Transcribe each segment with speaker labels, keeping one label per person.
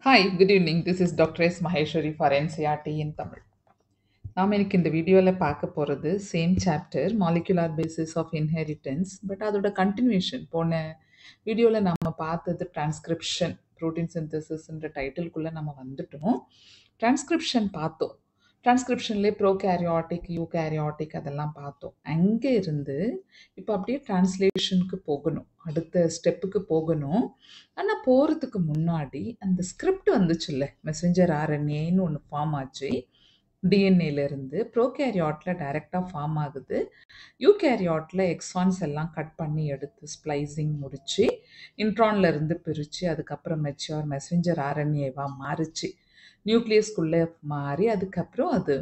Speaker 1: Hi, good evening. This is Dr. S. Maheshwari for NCRT in Tamil. நாம் இன்னைக்கு இந்த வீடியோவில் பார்க்க போகிறது same chapter molecular basis of inheritance but அதோட கண்டினியூஷன் போன வீடியோவில் நம்ம பார்த்தது டிரான்ஸ்கிரிப்ஷன் ப்ரோட்டீன் சிந்தசிஸ்ன்ற டைட்டிலுக்குள்ளே நம்ம வந்துட்டோம் டிரான்ஸ்கிரிப்ஷன் பார்த்தோம் டிரான்ஸ்கிரிப்ஷன்லேயே ப்ரோகேரியாட்டிக் யூகேரியாட்டிக் அதெல்லாம் பார்த்தோம் அங்கே இருந்து இப்போ அப்படியே டிரான்ஸ்லேஷனுக்கு போகணும் அடுத்த ஸ்டெப்புக்கு போகணும் ஆனால் போகிறதுக்கு முன்னாடி அந்த ஸ்கிரிப்ட் வந்துச்சுல்ல மெசஞ்சர் ஆர்என்ஏன்னு ஒன்று ஃபார்ம் ஆச்சு டிஎன்ஏலேருந்து ப்ரோகேரியாட்டில் டைரெக்டாக ஃபார்ம் ஆகுது யூகேரியாட்டில் எக்ஸான்ஸ் எல்லாம் கட் பண்ணி எடுத்து ஸ்ப்ளைசிங் முடித்து இன்ட்ரான்ல இருந்து பிரித்து அதுக்கப்புறம் மெச்சோர் மெசஞ்சர் ஆர்என்ஏவாக மாறிச்சு நியூக்ளியஸ்குள்ளே மாறி அதுக்கப்புறம் அது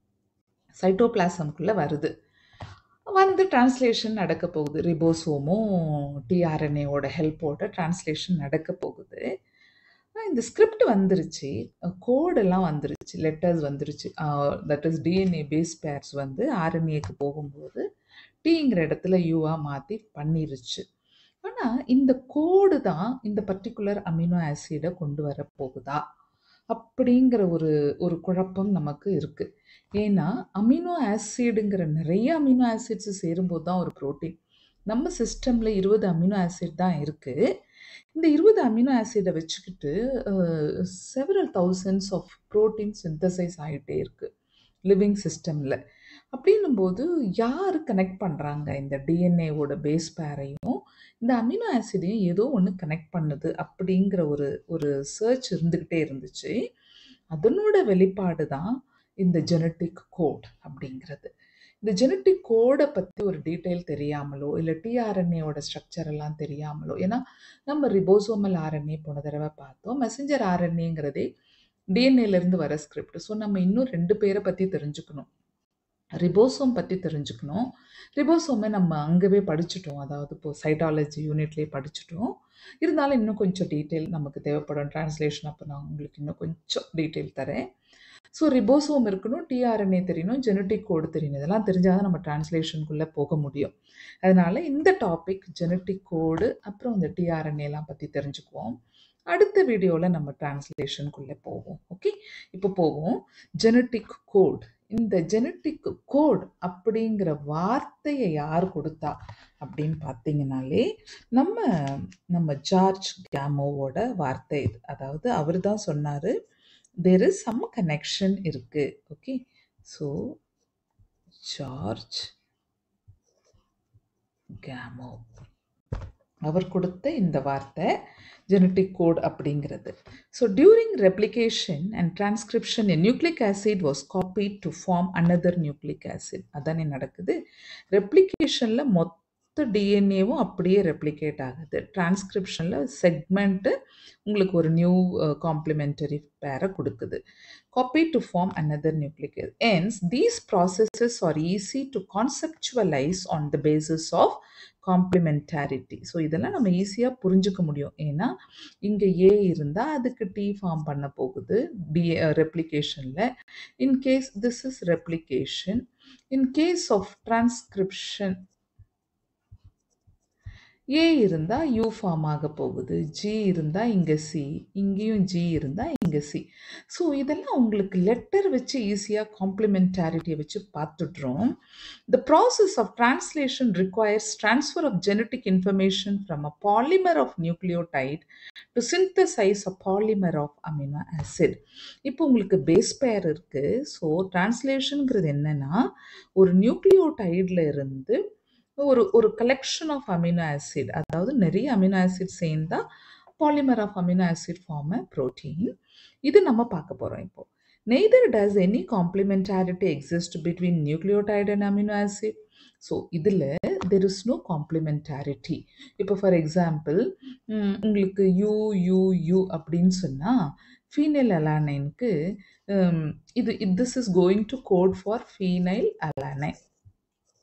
Speaker 1: சைட்டோபிளாசம்குள்ளே வருது வந்து டிரான்ஸ்லேஷன் நடக்க போகுது ரிபோசோமும் டிஆர்என்ஏவோட ஹெல்ப்போட டிரான்ஸ்லேஷன் நடக்க போகுது இந்த ஸ்கிரிப்ட் வந்துருச்சு கோடெல்லாம் வந்துருச்சு லெட்டர்ஸ் வந்துருச்சு that is DNA base pairs வந்து ஆர்என்ஏக்கு போகும்போது டீங்கிற இடத்துல யூவாக மாற்றி பண்ணிருச்சு ஆனால் இந்த கோடு தான் இந்த பர்டிகுலர் அமினோ ஆசிடை கொண்டு வர போகுதா அப்படிங்கிற ஒரு ஒரு குழப்பம் நமக்கு இருக்குது ஏன்னா அமினோ ஆசிடுங்கிற நிறைய அமினோ ஆசிட்ஸ் சேரும்போது தான் ஒரு ப்ரோட்டீன் நம்ம சிஸ்டமில் இருபது அமினோ ஆசிட் தான் இருக்குது இந்த இருபது அமினோ ஆசிடை வச்சுக்கிட்டு several thousands of protein synthesise ஆகிட்டே இருக்குது லிவிங் சிஸ்டமில் அப்படின்னும்போது யார் கனெக்ட் பண்ணுறாங்க இந்த டிஎன்ஏவோட பேஸ் பேரையும் இந்த அமினோ ஆசிடையும் ஏதோ ஒன்று கனெக்ட் பண்ணுது அப்படிங்கிற ஒரு ஒரு சர்ச் இருந்துக்கிட்டே இருந்துச்சு அதனோட வெளிப்பாடு தான் இந்த ஜெனட்டிக் கோட் அப்படிங்கிறது இந்த ஜெனட்டிக் கோடை பற்றி ஒரு டீட்டெயில் தெரியாமலோ இல்லை டிஆர்என்ஏவோட ஸ்ட்ரக்சர் எல்லாம் தெரியாமலோ ஏன்னா நம்ம ரிபோசோமல் ஆர்என்ஏ போன தடவை பார்த்தோம் மெசஞ்சர் ஆர்என்ஏங்கிறதே டிஎன்ஏலேருந்து வர ஸ்கிரிப்ட் ஸோ நம்ம இன்னும் ரெண்டு பேரை பற்றி தெரிஞ்சுக்கணும் ரிபோசோம் பற்றி தெரிஞ்சுக்கணும் ரிபோசோமை நம்ம அங்கவே படிச்சுட்டோம் அதாவது இப்போ சைட்டாலஜி யூனிட்லேயே படிச்சுட்டோம் இருந்தாலும் இன்னும் கொஞ்சம் டீட்டெயில் நமக்கு தேவைப்படும் டிரான்ஸ்லேஷன் அப்போ நான் உங்களுக்கு இன்னும் கொஞ்சம் டீட்டெயில் தரேன் ஸோ ரிபோசோம் இருக்கணும் டிஆர்என்ஏ தெரியணும் ஜெனட்டிக் கோடு தெரியணும் இதெல்லாம் தெரிஞ்சால் தான் நம்ம டிரான்ஸ்லேஷனுக்குள்ளே போக முடியும் அதனால் இந்த டாபிக் ஜெனட்டிக் கோடு அப்புறம் இந்த டிஆர்என்ஏலாம் பற்றி தெரிஞ்சுக்குவோம் அடுத்த வீடியோவில் நம்ம டிரான்ஸ்லேஷனுக்குள்ளே போவோம் ஓகே இப்போ போவோம் ஜெனட்டிக் கோட் இந்த ஜெனட்டிக் கோட் அப்படிங்கிற வார்த்தையை யார் கொடுத்தா அப்படின்னு பார்த்தீங்கனாலே நம்ம நம்ம ஜார்ஜ் கேமோவோட வார்த்தை இது அதாவது அவர் தான் சொன்னார் தேர் இஸ் சம் கனெக்ஷன் இருக்கு ஓகே ஸோ ஜார்ஜ் கேமோ அவர் கொடுத்த இந்த வார்த்தை ஜெனட்டிக் கோட் அப்படிங்கிறது so during replication and transcription a nucleic acid was copied to form another nucleic acid அதானே நடக்குது ரெப்ளிகேஷனில் மொத்த டிஎன்ஏவும் அப்படியே ரெப்ளிகேட் ஆகுது டிரான்ஸ்கிரிப்ஷனில் செக்மெண்ட்டு உங்களுக்கு ஒரு நியூ காம்ப்ளிமெண்டரி பேரை கொடுக்குது copy to form another nucleic ends these processes are easy to conceptualise on the basis of complementarity so இதெல்லாம் நம்ம ஈஸியாக புரிஞ்சுக்க முடியும் ஏன்னா இங்கே ஏ இருந்தால் அதுக்கு டி ஃபார்ம் பண்ண போகுது டி ரெப்ளிகேஷனில் in case this is replication in case of transcription A இருந்தால் யூ ஃபார்ம் ஆக போகுது ஜி இருந்தால் இங்கே சி இங்கேயும் ஜி இருந்தால் இங்கே சி ஸோ இதெல்லாம் உங்களுக்கு லெட்டர் வச்சு ஈஸியாக காம்ப்ளிமெண்டாரிட்டியை வச்சு பார்த்துட்றோம் the process of translation requires transfer of genetic information from a polymer of nucleotide to synthesise a polymer of amino acid இப்போ உங்களுக்கு பேஸ் பேர் இருக்குது ஸோ டிரான்ஸ்லேஷனுங்கிறது என்னென்னா ஒரு நியூக்ளியோடைடில் இருந்து ஒரு ஒரு கலெக்ஷன் ஆஃப் அமினோ ஆசிட் அதாவது நிறைய அமினோ ஆசிட் சேர்ந்தா polymer of amino acid form a protein இது நம்ம பார்க்க போகிறோம் இப்போ neither does any complementarity exist between nucleotide and amino acid so இதில் தெர் இஸ் நோ காம்ப்ளிமெண்டாரிட்டி இப்போ ஃபார் எக்ஸாம்பிள் உங்களுக்கு யூ யூ யூ அப்படின்னு சொன்னால் ஃபீனைல் அலானைனுக்கு இது this is going to code for phenylalanine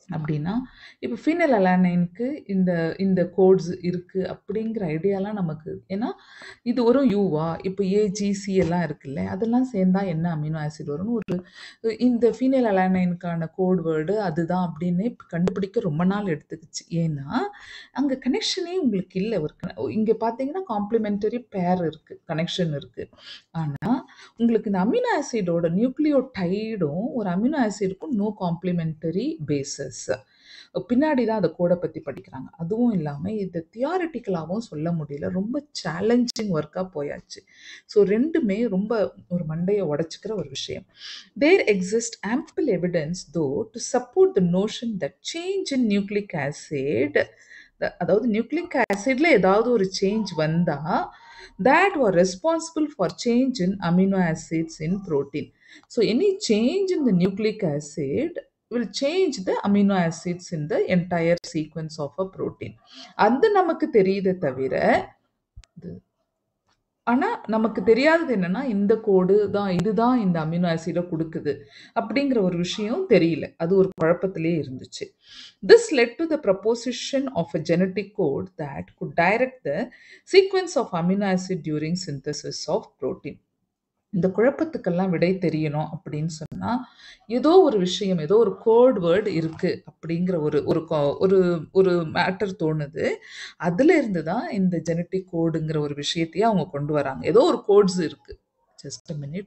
Speaker 1: அப்படின்னா, இப்ப ஃபீனைல் அலானைனுக்கு இந்த இந்த கோட்ஸ் இருக்கு அப்படிங்கிற ஐடியாலாம் நமக்கு ஏன்னா, இது ஒரு யூவா? இப்ப ஏ, ஜி, சி எல்லாம் இருக்குல்ல. அதெல்லாம் சேர்ந்தா என்ன அமினோ ஆசிட் வரும்னு ஒரு இந்த ஃபீனைல் அலானைனுக்கான கோட் வேர்டு அதுதான் அப்படின்னு கண்டுபிடிக்க ரொம்ப நாள் எடுத்துக்கிச்சு. ஏன்னா, அங்க கனெக்ஷனே உங்களுக்கு இல்ல. ஒரு க இங்க பார்த்தீங்கன்னா காம்ப்ளிமெண்டரி பேர் இருக்கு. கனெக்ஷன் இருக்கு. ஆனா, உங்களுக்கு இந்த அமினோ ஆசிடோட நியூக்ளியோடைடும் ஒரு அமினோ ஆசிடுக்கும் நோ காம்ப்ளிமெண்டரி பேஸஸ். பின்னாடி தான் அந்த கோட பத்தி படிக்கிறாங்க. அதுவும் இல்லாம இது தியோரிட்டிக்கலாவும் சொல்ல முடியல. ரொம்ப சேலஞ்சிங் ஒர்க்கா போயாச்சு. ஸோ 2மே ரொம்ப ஒரு மண்டைய உடைச்சுக்கிற ஒரு விஷயம். There exist ample evidence though to support the notion that change in nucleic acid அதாவது நியூக்ளிக் ஆசிட்ல ஏதாவது ஒரு சேஞ்ச் வந்தா that were responsible for change in amino acids in protein. So any change in the nucleic acid will change the amino acids in the entire sequence of a protein. அது நமக்கு தெரியுதே தவிர இது ஆனா நமக்கு தெரியாதது என்னன்னா, இந்த கோடு தான் இதுதான் இந்த அமினோ ஆசிட குடுக்குது. அப்படிங்கிற ஒரு விஷயம் தெரியல. அது ஒரு குழப்பத்திலேயே இருந்துச்சு. This led to the proposition of a genetic code that could direct the sequence of amino acid during synthesis of protein. இந்த குழப்பத்துக்கெல்லாம் விடை தெரியணும் அப்படின்னு சொன்னா, ஏதோ ஒரு விஷயம், ஏதோ ஒரு கோட் வேர்ட் இருக்கு அப்படிங்கிற ஒரு ஒரு கா ஒரு ஒரு மேட்டர் தோணுது. அதுல இருந்து தான் இந்த ஜெனடிக் கோடுங்கிற ஒரு விஷயத்தையே அவங்க கொண்டு வராங்க. ஏதோ ஒரு கோட்ஸ் இருக்கு. Just a minute.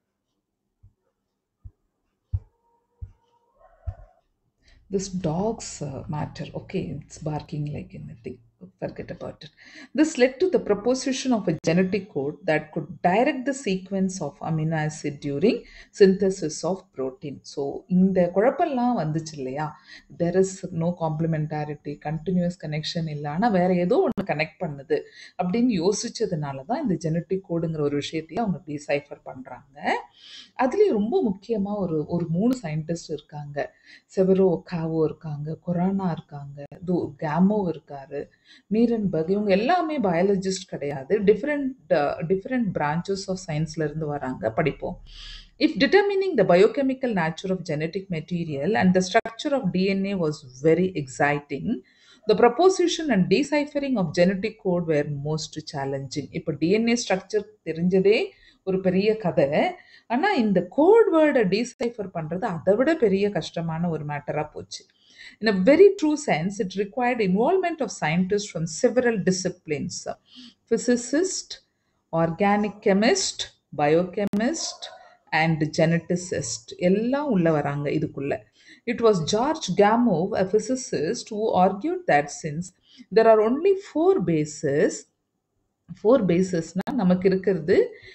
Speaker 1: This dog's uh, matter. Okay, it's barking like anything. Forget about it. This led to the proposition of a genetic code that could direct the sequence of amino acid during synthesis of protein. So, இந்த குழப்பம்லாம் வந்துச்சு இல்லையா? There is no complementarity, continuous connection இல்ல. ஆனா வேற ஏதோ ஒண்ணு connect பண்ணுது அப்படின்னு யோசிச்சதுனால தான் இந்த ஜெனடிக் கோடுங்கிற ஒரு விஷயத்தையே அவங்க டிசைஃபர் பண்றாங்க. அதுலயும் ரொம்ப முக்கியமா ஒரு ஒரு 3 சயின்டிஸ்ட் இருக்காங்க. செவரோ ஒக்காவோ இருக்காங்க, கொரானா இருக்காங்க, தோ கேமோ இருக்காரு, மீரன்பர்க் இவங்க எல்லாமே பயாலஜிஸ்ட் கிடையாது. டிஃபரெண்ட் டிஃபரெண்ட் பிரான்ச்சஸ் ஆஃப் சயின்ஸ்ல இருந்து வராங்க. படிப்போம். If determining the biochemical nature of genetic material and the structure of DNA was very exciting, the proposition and deciphering of genetic code were most challenging. இப்ப DNA structure தெரிஞ்சதே ஒரு பெரிய கதை. ஆனா இந்த கோட் வேர்ட டீசைஃபர் பண்றது அதை விட பெரிய கஷ்டமான ஒரு மேட்டரா போச்சு. In a very true sense, it required involvement of scientists from several disciplines. Physicist, organic chemist, biochemist, and geneticist எல்லாம் உள்ள வராங்க இதுக்குள்ள. It was George Gamow, a physicist, who argued that since there are only four bases, four பேசஸ்னா நமக்கு இருக்கிறது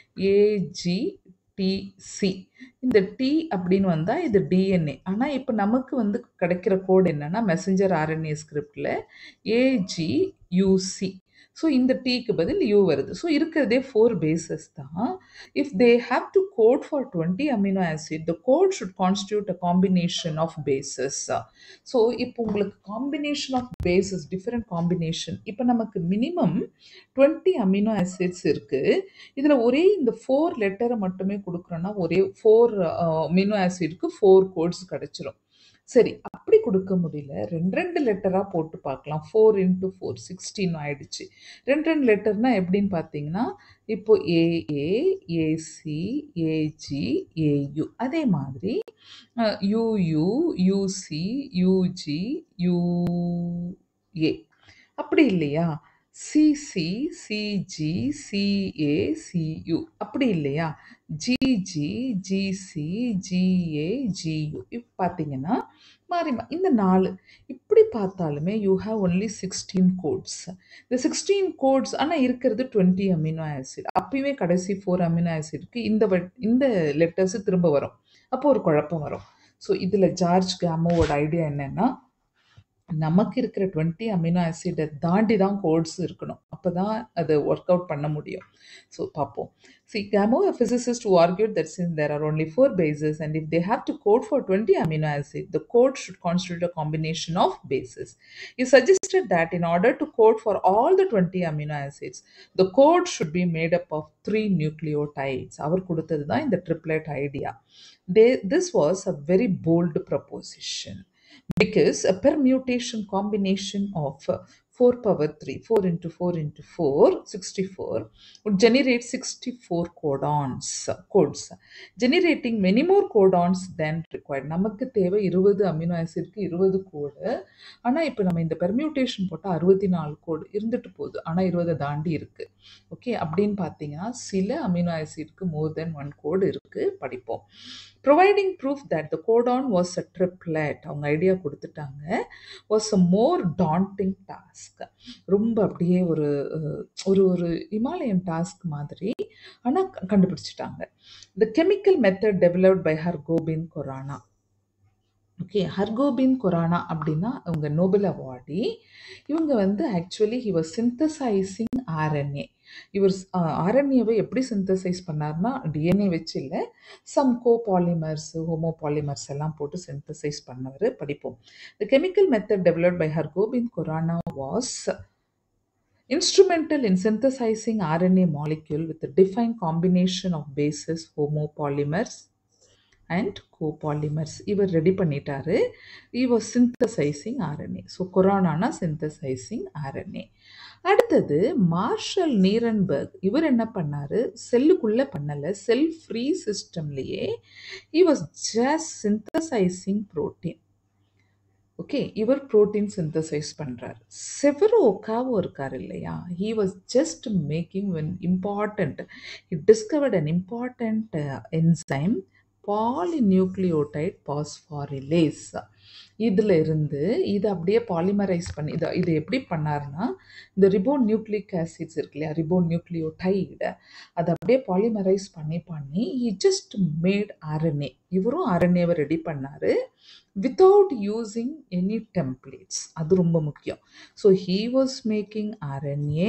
Speaker 1: ஏஜிடிசி இந்த D அப்படின்னு வந்தா இது டிஎன்ஏ ஆனா இப்போ நமக்கு வந்து கிடைக்கிற கோட் என்னன்னா மெசஞ்சர் ஆர்என்ஏ ஸ்கிரிப்ட்ல ஏஜியூசி ஸோ இந்த டீக்கு பதில் யூ வருது ஸோ இருக்கிறதே ஃபோர் பேசஸ் தான் if they have to code for twenty amino acid the code should constitute a combination of bases so இப்போ உங்களுக்கு combination of bases different combination இப்போ நமக்கு மினிமம் டுவெண்ட்டி அமினோ ஆசிட்ஸ் இருக்கு இதில் ஒரே இந்த ஃபோர் லெட்டரை மட்டுமே கொடுக்குறோன்னா ஒரே ஃபோர் அமினோ ஆசிட்க்கு ஃபோர் கோட்ஸ் கிடைச்சிரும் சரி அப்படி கொடுக்க முடியல ரெண்டு ரெண்டு லெட்டராக போட்டு பார்க்கலாம் ஃபோர் இன்ட்டு ஃபோர் சிக்ஸ்டீன் ஆயிடுச்சு ரெண்டு ரெண்டு லெட்டர்னா எப்படின்னு பார்த்தீங்கன்னா இப்போ ஏஏ ஏசி ஏஜி ஏயு அதே மாதிரி யூயு யூசி யூஜி யூஏ அப்படி இல்லையா சிசி சிஜி சிஏ சியு அப்படி இல்லையா ஜிஜி ஜிசி ஜிஏ ஜியு இப்போ பார்த்தீங்கன்னா மாறி மா- இந்த நாலு இப்படி பார்த்தாலுமே you have only sixteen codes இந்த சிக்ஸ்டீன் கோட்ஸ் ஆனால் இருக்கிறது டுவெண்ட்டி அமினோ ஆசிட் அப்பயுமே கடைசி ஃபோர் அமினோ ஆசிட்க்கு இந்த வட்- இந்த லெட்டர்ஸ் திரும்ப வரும் அப்போ ஒரு குழப்பம் வரும் ஸோ இதில் ஜார்ஜ் கேமோவோட ஐடியா என்னன்னா நமக்கு இருக்கிற டுவெண்ட்டி அமினோ ஆசிடை தாண்டி தான் கோட்ஸ் இருக்கணும் அப்போ தான் அதை ஒர்க் அவுட் பண்ண முடியும் ஸோ பார்ப்போம் see Gamow a physicist who argued that since there are only four bases and if they have to code for 20 amino acid the code should constitute a combination of bases he suggested that in order to code for all the 20 amino acids the code should be made up of three nucleotides அவர் கொடுத்தது தான் இந்த triplet idea they this was a very bold proposition because a permutation combination of uh, 4 power 3 4 into 4 into 4 64 would generate 64 codons codes generating many more codons than required நமக்கு தேவை இருபது amino ஆசிட்க்கு இருபது கோடு ஆனால் இப்போ நம்ம இந்த பெர்மியூட்டேஷன் போட்டால் அறுபத்தி நாலு கோடு இருந்துட்டு போகுது ஆனால் இருபதை தாண்டி இருக்கு ஓகே அப்படின்னு பார்த்தீங்கன்னா சில அமினோ ஆசிட்க்கு மோர் தென் ஒன் கோடு இருக்கு படிப்போம் providing proof that the codon was a triplet அவங்க ஐடியா கொடுத்துட்டாங்க was a more daunting task ரொம்ப அப்படியே ஒரு அஹ், ஒரு ஒரு இமாலயன் டாஸ்க் மாதிரி ஆனால் கண்டுபிடிச்சிட்டாங்க the chemical method developed by Har Gobind Khorana okay Hargobind Khorana அப்படின்னா அவங்க நோபல் அவார்டி இவங்க வந்து actually he was synthesizing RNA இவர் ஆர்என்ஏவை எப்படி சிந்தசைஸ் பண்ணார்னா டிஎன்ஏ வச்சு இல்லை some copolymers homopolymers எல்லாம் போட்டு சிந்தசைஸ் பண்ணவர் படிப்போம் the chemical method developed by Hargobind Khorana was instrumental in synthesizing RNA molecule with a defined combination of bases, homopolymers and copolymers. இவர் ரெடி பண்ணிட்டாரு இவர் சிந்தசைசிங் ஆர்என்ஏ ஸோ கொரோனானா சிந்தசைசிங் ஆர்என்ஏ அடுத்தது Marshall Nirenberg இவர் என்ன பண்ணாரு செல்லுக்குள்ள பண்ணல செல் ஃப்ரீ சிஸ்டம்லயே he was just synthesizing protein okay இவர் புரோட்டீன் சிந்தசைஸ் பண்றார் செவரோ ஒக்காவோ இருக்கார் இல்லையா he was just making when important he discovered an important enzyme polynucleotide phosphorylase இதில் இருந்து இதை அப்படியே பாலிமரைஸ் பண்ணி இதை இது எப்படி பண்ணாருன்னா இந்த ரிபோன் நியூக்ளிக் ஆசிட்ஸ் இருக்கு இல்லையா ரிபோன் நியூக்ளியோடைடு அதை அப்படியே பாலிமரைஸ் பண்ணி பண்ணி ஹி ஜஸ்ட் மேட் ஆர்என்ஏ இவரும் ஆர்என்ஏவை ரெடி பண்ணாரு வித்தவுட் யூஸிங் எனி டெம்ப்ளேட்ஸ் அது ரொம்ப முக்கியம் so he was making RNA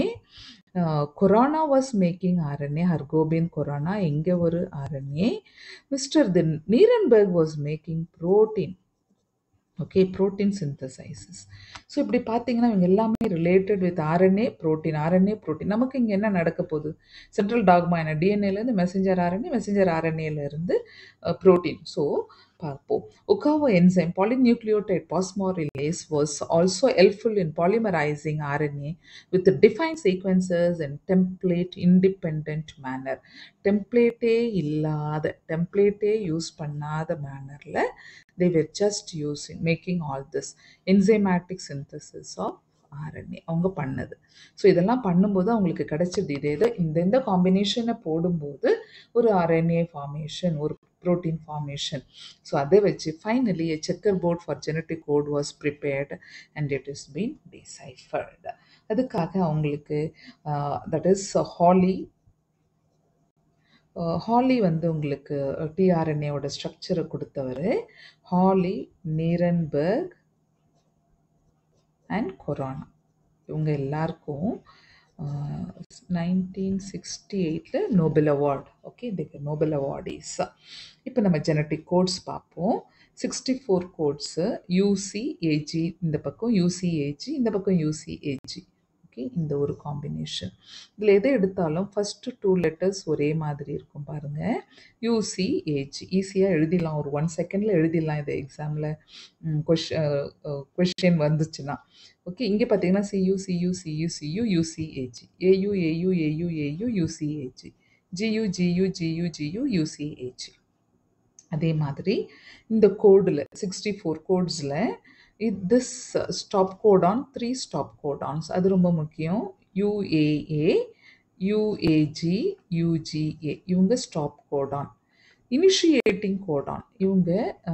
Speaker 1: Khorana was making RNA Hargobind Khorana எங்கே ஒரு RNA mister the Nirenberg was making protein okay protein synthesises so இப்படி பார்த்தீங்கன்னா இவங்க எல்லாமே related with RNA protein RNA protein நமக்கு இங்கே என்ன நடக்க போகுது சென்ட்ரல் டாக்மா என்ன டிஎன்ஏலேருந்து மெசஞ்சர் ஆர்என்ஏ மெசஞ்சர் ஆர்என்ஏலேருந்து ப்ரோட்டீன் ஸோ பார்ப்போம் Ochoa enzyme polynucleotide phosphorylase was also helpful in polymerizing RNA with defined sequences and template independent manner. டெம்ப்ளேட்டே இல்லாத டெம்ப்ளேட்டே யூஸ் பண்ணாத மேனரில் they were just using making all this enzymatic synthesis of RNA அவங்க பண்ணது so இதெல்லாம் பண்ணும்போது அவங்களுக்கு கிடைச்சது இதே இதை இந்த இந்த காம்பினேஷனை போடும்போது ஒரு ஆர்என்ஏ ஃபார்மேஷன் ஒரு ப்ரோட்டீன் ஃபார்மேஷன் ஸோ அதை வச்சு finally a checker board for genetic code was prepared and it is been deciphered அதுக்காக அவங்களுக்கு தட் இஸ் ஹாலி ஹாலி வந்து உங்களுக்கு டிஆர்என்ஏவோட ஸ்ட்ரக்சரை கொடுத்தவர் ஹாலி நீரன்பர்க் அண்ட் கொரோனா இவங்க எல்லாருக்கும் நைன்டீன் சிக்ஸ்டி எயிட்டில் நோபல் அவார்டு ஓகே இதுக்கு நோபல் அவார்டீஸ் இப்போ நம்ம ஜெனட்டிக் கோட்ஸ் பார்ப்போம் சிக்ஸ்டி ஃபோர் கோட்ஸு யூசிஏஜி இந்த பக்கம் யூசிஏஜி இந்த பக்கம் யூசிஏஜி ஓகே இந்த ஒரு காம்பினேஷன் இதில் எதை எடுத்தாலும் ஃபஸ்ட்டு டூ லெட்டர்ஸ் ஒரே மாதிரி இருக்கும் பாருங்கள் யூசிஏஜி ஈஸியாக எழுதிடலாம் ஒரு ஒன் செகண்டில் எழுதிடலாம் இது எக்ஸாமில் கொஷின் வந்துச்சுன்னா ஓகே இங்கே பார்த்தீங்கன்னா C U C U C U C U U C A G A U A U A U A U U C A G G U G U G U G U U C A G அதே மாதிரி இந்த கோடில் சிக்ஸ்டி ஃபோர் கோட்ஸில் this stop codon three stop codons அது ரொம்ப முக்கியம் யூஏஏ யூஏஜி யூஜிஏ இவங்க ஸ்டாப் கோடான் இனிஷியேட்டிங் கோடான் இவங்க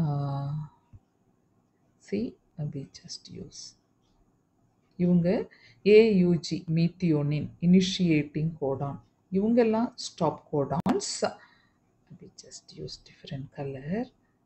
Speaker 1: சி வி ஜஸ்ட் யூஸ் இவங்க ஏயூஜி மீத்தியோனின் இனிஷியேட்டிங் கோடான் இவங்கெல்லாம் stop codons we just use different colour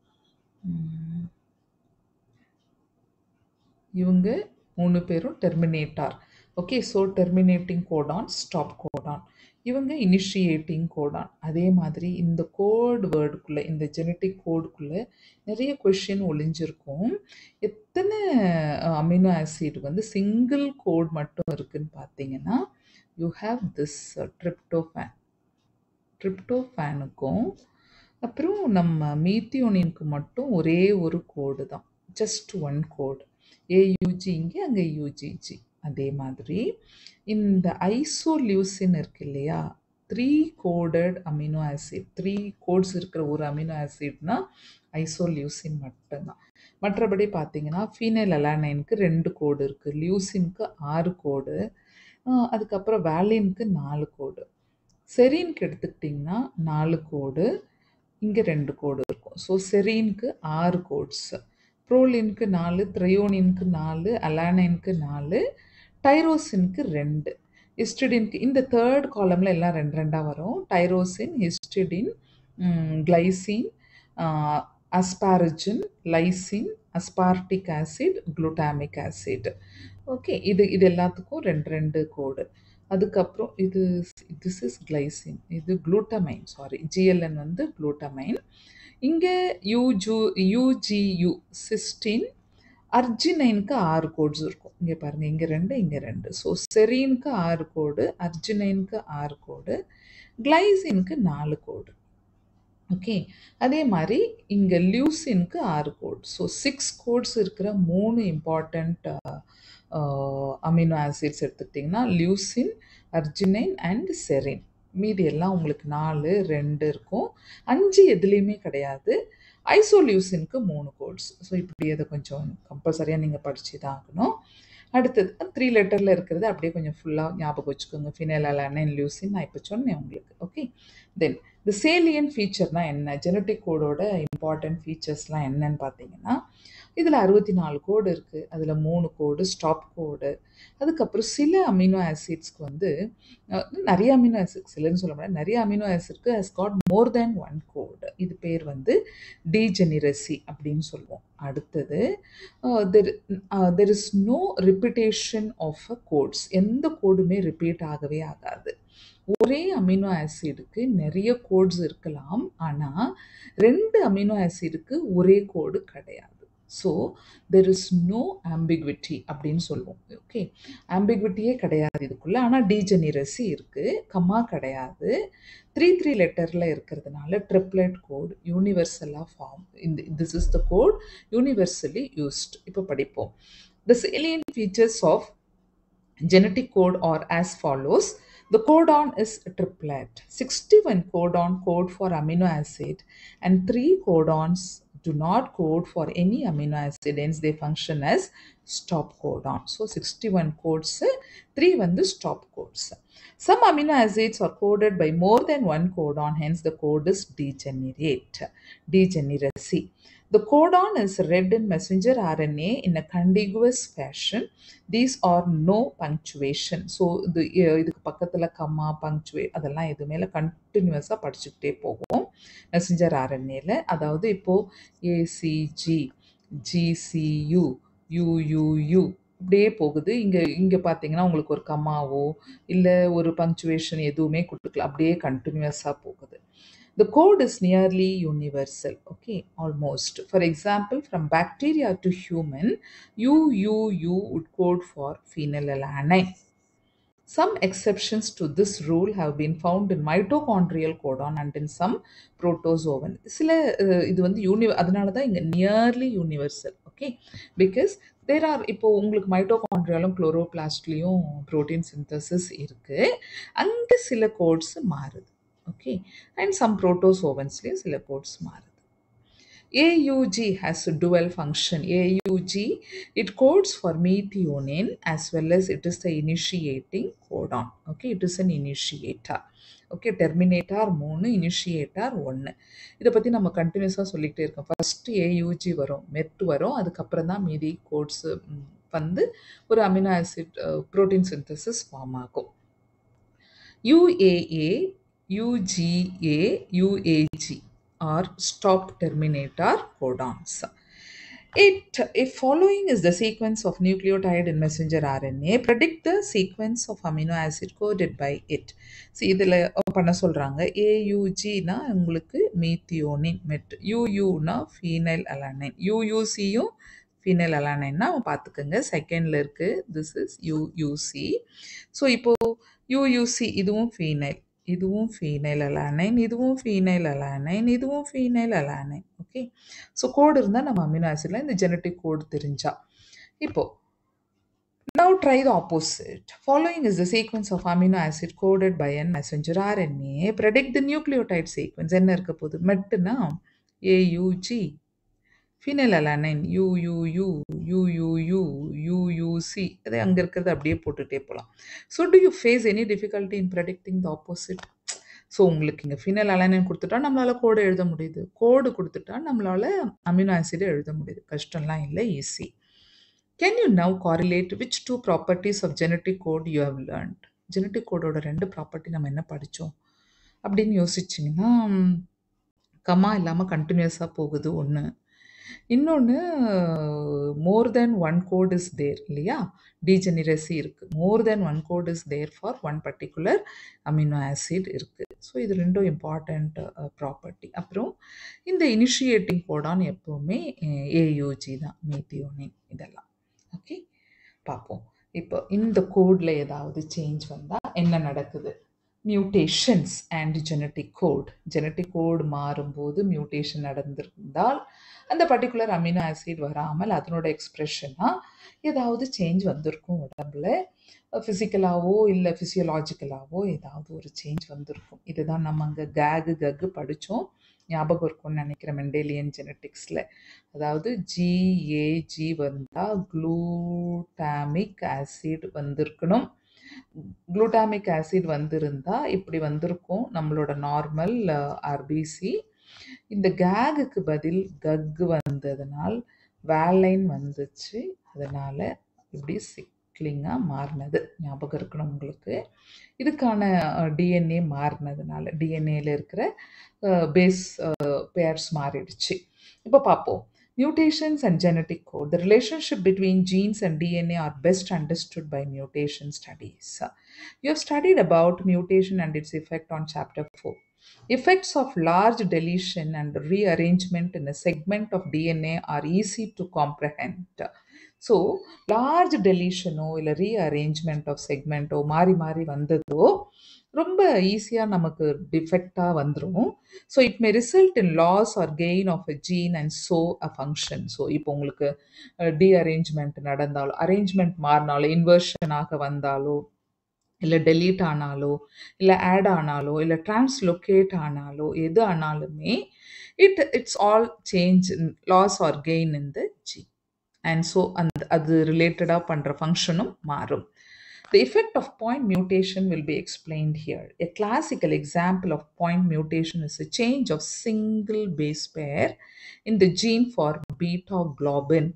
Speaker 1: இவங்க மூணு பேரும் terminator okay so terminating codon stop Godan இவங்க இனிஷியேட்டிங் கோடான் அதே மாதிரி இந்த கோட் வேர்டுக்குள்ளே இந்த ஜெனட்டிக் கோடுக்குள்ளே நிறைய கொஷின் ஒளிஞ்சிருக்கும் எத்தனை அமினோ ஆசிட் வந்து சிங்கிள் கோட் மட்டும் இருக்குன்னு பார்த்தீங்கன்னா யூ ஹாவ் திஸ் ட்ரிப்டோஃபேன் ட்ரிப்டோஃபேனுக்கும் அப்புறம் நம்ம மீத்தியோனினுக்கு மட்டும் ஒரே ஒரு கோடு தான் ஜஸ்ட் ஒன் கோடு ஏயூஜி இங்கே அங்கே யூஜிஜி அதே மாதிரி இந்த ஐசோலியூசின் இருக்கு இல்லையா three coded amino acid three codes இருக்கிற ஒரு அமினோ ஆசிட்னா ஐசோலியூசின் மட்டும்தான் மற்றபடி பார்த்தீங்கன்னா ஃபீனைல் அலானைனுக்கு ரெண்டு கோடு இருக்குது லியூசினுக்கு ஆறு கோடு ஆஹ் அதுக்கப்புறம் வேலினுக்கு நாலு கோடு செரீனுக்கு எடுத்துக்கிட்டிங்கன்னா நாலு கோடு இங்கே ரெண்டு கோடு இருக்கும் ஸோ செரீனுக்கு ஆறு கோட்ஸ் ப்ரோலினுக்கு நாலு த்ரையோனினுக்கு நாலு அலானைனுக்கு நாலு டைரோசினுக்கு ரெண்டு ஹிஸ்டிடினுக்கு இந்த தேர்ட் காலமில் எல்லாம் ரெண்டு ரெண்டாக வரும் tyrosine histidine glycine asparagine lysine aspartic acid glutamic acid okay இது இது எல்லாத்துக்கும் ரெண்டு ரெண்டு கோடு அதுக்கப்புறம் இது திஸ் இஸ் கிளைசின் இது குளூட்டமைன் சாரி ஜிஎல்என் வந்து குளூட்டமைன் இங்கே யூஜு யூஜியு சிஸ்டின் அர்ஜினைனுக்கு ஆறு கோட்ஸ் இருக்கும் இங்கே பாருங்கள் இங்கே ரெண்டு இங்கே ரெண்டு ஸோ செரீனுக்கு ஆறு கோடு அர்ஜினைனுக்கு ஆறு கோடு கிளைசினுக்கு நாலு கோடு ஓகே அதே மாதிரி இங்கே லியூசினுக்கு ஆறு கோட் ஸோ சிக்ஸ் கோட்ஸ் இருக்கிற மூணு இம்பார்ட்டண்ட் அமினோ ஆசிட்ஸ் எடுத்துக்கிட்டிங்கன்னா லியூசின் அர்ஜினைன் அண்ட் செரின் மீதி எல்லாம் உங்களுக்கு நாலு ரெண்டு இருக்கும் அஞ்சு எதுலேயுமே கிடையாது ஐசோலியூசினுக்கு மூணு கோட்ஸ் ஸோ இப்படி அதை கொஞ்சம் கம்பல்சரியாக நீங்கள் படித்து தான் ஆகணும் அடுத்தது த்ரீ லெட்டரில் இருக்கிறது அப்படியே கொஞ்சம் ஃபுல்லாக ஞாபகம் வச்சுக்கோங்க ஃபினைல் அலானைன் லியூசின் நான் இப்போ சொன்னேன் உங்களுக்கு ஓகே தென் இந்த சேலியன் ஃபீச்சர்னால் என்ன ஜெனட்டிக் கோடோட இம்பார்ட்டன்ட் ஃபீச்சர்ஸ்லாம் என்னன்னு பார்த்தீங்கன்னா இதில் அறுபத்தி நாலு கோடு இருக்குது அதில் மூணு கோடு ஸ்டாப் கோடு அதுக்கப்புறம் சில அமினோ ஆசிட்ஸ்க்கு வந்து அஹ், நிறைய அமினோ ஆசிட் சிலன்னு சொல்ல முடியாது நிறைய அமினோ ஆசிட்க்கு has got more than one code இது பேர் வந்து டீஜெனிரசி அப்படின்னு சொல்லுவோம் அடுத்தது there is no repetition of a codes எந்த கோடுமே ரிப்பீட் ஆகவே ஆகாது ஒரே அமினோ ஆசிடுக்கு நிறைய கோட்ஸ் இருக்கலாம் ஆனால் ரெண்டு அமினோ ஆசிடுக்கு ஒரே கோடு கிடையாது so there is no ambiguity அப்படின்னு சொல்லுவோம் ஓகே ஆம்பிக்விட்டியே கிடையாது இதுக்குள்ள ஆனால் டீஜெனிரசி இருக்குது கம்மா கிடையாது த்ரீ த்ரீ லெட்டரில் இருக்கிறதுனால ட்ரிப்ளெட் கோட் யூனிவர்சலாக ஃபார்ம் இந்த this is the code universally used இப்போ படிப்போம் த salient features of genetic code are as follows the codon is triplet 61 codon code for amino acid and 3 codons do not code for any amino acid hence they function as stop codon so 61 codes 3 வந்து stop codes some amino acids are coded by more than one codon hence the code is degenerate degeneracy the codon is read in messenger RNA in a contiguous fashion. These are no punctuation. So இது இ- இதுக்கு பக்கத்தில் கம்மா பங்க்சுவே அதெல்லாம் எதுவுமே இல்லை கண்டினியூஸாக படிச்சுக்கிட்டே போகும் மெசஞ்சர் ஆர்என்ஏல அதாவது இப்போது ஏசிஜி ஜிசியு யூயூயு இப்படியே போகுது இங்கே இங்கே பார்த்தீங்கன்னா உங்களுக்கு ஒரு கம்மாவோ இல்லை ஒரு பங்க்சுவேஷன் எதுவுமே கொடுக்கல அப்படியே கண்டினியூஸாக போகுது The code is nearly universal, okay, almost. For example, from bacteria to human, UUU would code for phenylalanine. Some exceptions to this rule have been found in mitochondrial codon and in some protozoan. சில அஹ், இது வந்து யூனி அதனால தான் இங்கே nearly universal okay because there are இப்போ உங்களுக்கு மைட்டோகாண்ட்ரியாலும் குளோரோபிளாஸ்ட்லேயும் protein synthesis இருக்குது அங்கே சில கோட்ஸ் மாறுது ஓகே அண்ட் சம் ப்ரோட்டோசோவன்ஸ்லேயும் சில கோட்ஸ் மாறுது AUG has a dual function. AUG, it codes for methionine as well as it is the initiating codon. Okay, it is an initiator. Okay terminator மூணு initiator ஒன்று இதை பற்றி நம்ம கண்டினியூஸாக சொல்லிக்கிட்டே இருக்கோம் ஃபஸ்ட்டு ஏயூஜி வரும் மெட் வரும் அதுக்கப்புறம் தான் மீதி கோட்ஸு வந்து ஒரு amino acid protein synthesis form ஆகும் UAA, UGA, UAG are stop terminator codons. It, if following is the sequence of nucleotide in messenger RNA, predict the sequence of amino acid coded by it. See, இதில் பண்ண சொல்கிறாங்க ஏயூஜினா உங்களுக்கு மீத்தியோனின் மெட் யூயூனா phenyl அலானைன் யூயூசியும் phenyl அலானைன்னா பார்த்துக்கோங்க செகண்டில் இருக்குது this is யூயூசி so இப்போது யூயூசி இதுவும் ஃபீனைல் இதுவும் ஃபீனைல் அலானைன் இதுவும் ஃபீனைல் அலானைன் இதுவும் phenylalanine okay okay so code இருந்தால் நம்ம அமினோ ஆசிட்ல இந்த ஜெனட்டிக் கோடு தெரிஞ்சா இப்போ Now try the opposite. Following is the sequence of amino acid coded by n messenger RNA. Predict the nucleotide sequence. என்ன இருக்க போகுது மெட்டுனா AUG phenylalanine UUU UUU UUC அது அங்கே இருக்கிறது அப்படியே போட்டுகிட்டே போகலாம் so do you face any difficulty in predicting the opposite so உங்களுக்கு இங்கே ஃபினல் அலனைன் கொடுத்துட்டா நம்மளால் கோடு எழுத முடியுது கோடு கொடுத்துட்டா நம்மளால் அமினோ ஆசிட் எழுத முடியுது கஷ்டம்லாம் இல்லை easy can you now correlate which two properties of genetic code you have learned genetic கோடோட ரெண்டு ப்ராப்பர்ட்டி நம்ம என்ன படித்தோம் அப்படின்னு யோசிச்சிங்கன்னா கமா இல்லாமல் கண்டினியூஸாக போகுது ஒன்று இன்னொன்று more than one code is there இல்லையா டீஜெனிரசி இருக்குது more than one code is there for one particular amino acid இருக்குது ஸோ இது ரெண்டும் இம்பார்ட்டண்ட் ப்ராப்பர்ட்டி அப்புறம் இந்த இனிஷியேட்டிங் கோடான் எப்போவுமே ஏயூஜி தான் மீத்தியோனின் இதெல்லாம் ஓகே பார்ப்போம் இப்போ இந்த கோடில் ஏதாவது சேஞ்ச் வந்தால் என்ன நடக்குது mutations and genetic code genetic code மாறும்போது மியூட்டேஷன் நடந்திருந்தால் அந்த பர்டிகுலர் அமினோ ஆசிட் வராமல் அதனோட எக்ஸ்ப்ரெஷனாக ஏதாவது சேஞ்ச் வந்திருக்கும் உடம்புல ஃபிசிக்கலாவோ இல்லை ஃபிசியலாஜிக்கலாவோ ஏதாவது ஒரு சேஞ்ச் வந்திருக்கும் இதுதான் நம்ம அங்கே கேகு கக்கு படித்தோம் ஞாபகம் இருக்கும்னு நினைக்கிறேன் மெண்டேலியன் ஜெனட்டிக்ஸில் அதாவது ஜிஏஜி வந்தால் குளூட்டாமிக் ஆசிட் வந்திருக்கணும் குளூட்டாமிக் ஆசிட் வந்திருந்தா இப்படி வந்திருக்கும் நம்மளோட நார்மல் ஆர்பிசி இந்த கேகுக்கு பதில் கக்கு வந்ததுனால் வேலைன் வந்துச்சு அதனால இப்படி சிக்லிங்காக மாறினது ஞாபகம் இருக்கணும் உங்களுக்கு இதுக்கான டிஎன்ஏ மாறினதுனால டிஎன்ஏல இருக்கிற பேஸ் பேர்ஸ் மாறிடுச்சு இப்போ பார்ப்போம் Mutations and genetic code. The relationship between genes and DNA are best understood by mutation studies. You have studied about mutation and its effect on chapter 4. Effects of large deletion and rearrangement in a segment of DNA are easy to comprehend. So large டெலிஷனோ இல்லை rearrangement of செக்மெண்ட்டோ மாறி மாறி வந்ததோ ரொம்ப ஈஸியாக நமக்கு டிஃபெக்டாக வந்துடும் so it may result in loss or gain of a gene and so a function so இப்போ உங்களுக்கு டிஅரேஞ்ச்மெண்ட் நடந்தாலோ அரேஞ்ச்மெண்ட் மாறினாலோ இன்வர்ஷனாக வந்தாலோ இல்லை டெலீட் ஆனாலோ இல்லை ஆட் ஆனாலோ இல்லை டிரான்ஸ்லொகேட் ஆனாலோ எது ஆனாலுமே it it's all change loss or gain in the G and so அந்த அது ரிலேட்டடாக பண்ணுற ஃபங்க்ஷனும் மாறும் The effect of point mutation will be explained here. A classical example of point mutation is a change of single base pair in the gene for beta globin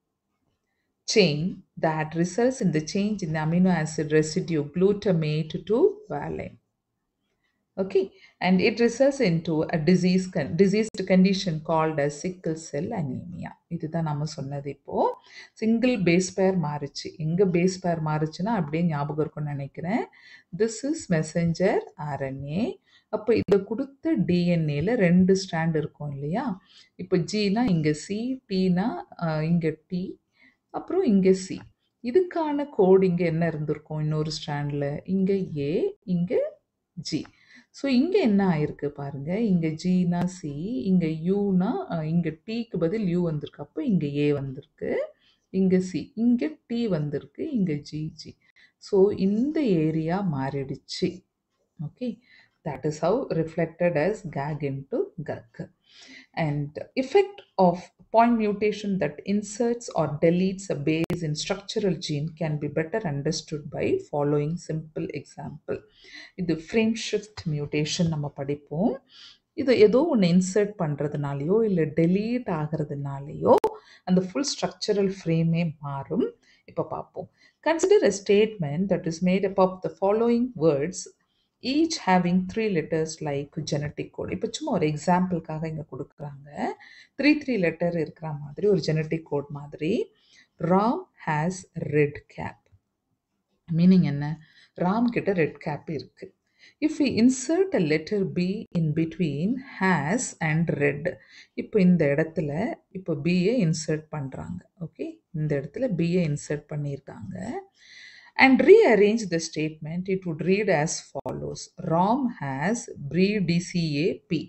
Speaker 1: chain that results in the change in the amino acid residue glutamate to valine. Okay, and it results into a disease con- diseased condition called as sickle cell anemia. இதுதான் நம்ம சொன்னது இப்போ single phase பேர் மாறுச்சு எங்க base பேர் மாறுச்சுன்னா அப்படியே ஞாபகம் இருக்கும்னு நினைக்கிறேன் திஸ் இஸ் மெசஞ்சர் ஆர்என்ஏ அப்போ இதை கொடுத்த டிஎன்ஏல ரெண்டு ஸ்டாண்ட் இருக்கும் இல்லையா இப்போ ஜினா இங்கே சி டீனா இங்கே டி அப்புறம் இங்கே சி இதுக்கான கோடு இங்கே என்ன இருந்திருக்கும் இன்னொரு ஸ்டாண்டில் இங்கே ஏ இங்கே ஜி ஸோ இங்கே என்ன ஆயிருக்கு பாருங்க இங்கே ஜினா சி இங்கே யூனா இங்கே டீக்கு பதில் யூ வந்திருக்கு அப்போ இங்கே ஏ வந்திருக்கு இங்கே சி இங்கே டி வந்திருக்கு இங்கே ஜி ஜி ஸோ இந்த ஏரியா மாறிடுச்சு okay that is how reflected as gag into gag and effect of point mutation that inserts or deletes a base in structural gene can be better understood by following simple example இது frame shift mutation நம்ம படிப்போம் இது ஏதோ ஒன்று insert பண்ணுறதுனாலையோ இல்லை delete ஆகிறதுனாலையோ அந்த full structural ஃப்ரேமே மாறும் இப்போ பார்ப்போம் consider a statement that is made up of the following words each having three letters like genetic code இப்போ சும்மா ஒரு எக்ஸாம்பிளுக்காக இங்கே கொடுக்குறாங்க த்ரீ த்ரீ லெட்டர் இருக்கிற மாதிரி ஒரு ஜெனட்டிக் கோட் மாதிரி Ram has red cap meaning என்ன ராம் கிட்ட ரெட் கேப் இருக்கு if we insert a letter B in between has and red இப்போ இந்த இடத்துல இப்போ பிஏ இன்சர்ட் பண்ணுறாங்க ஓகே இந்த இடத்துல பிஏ இன்சர்ட் பண்ணியிருக்காங்க and rearrange the statement, it would read as follows Rom has breed DCA P.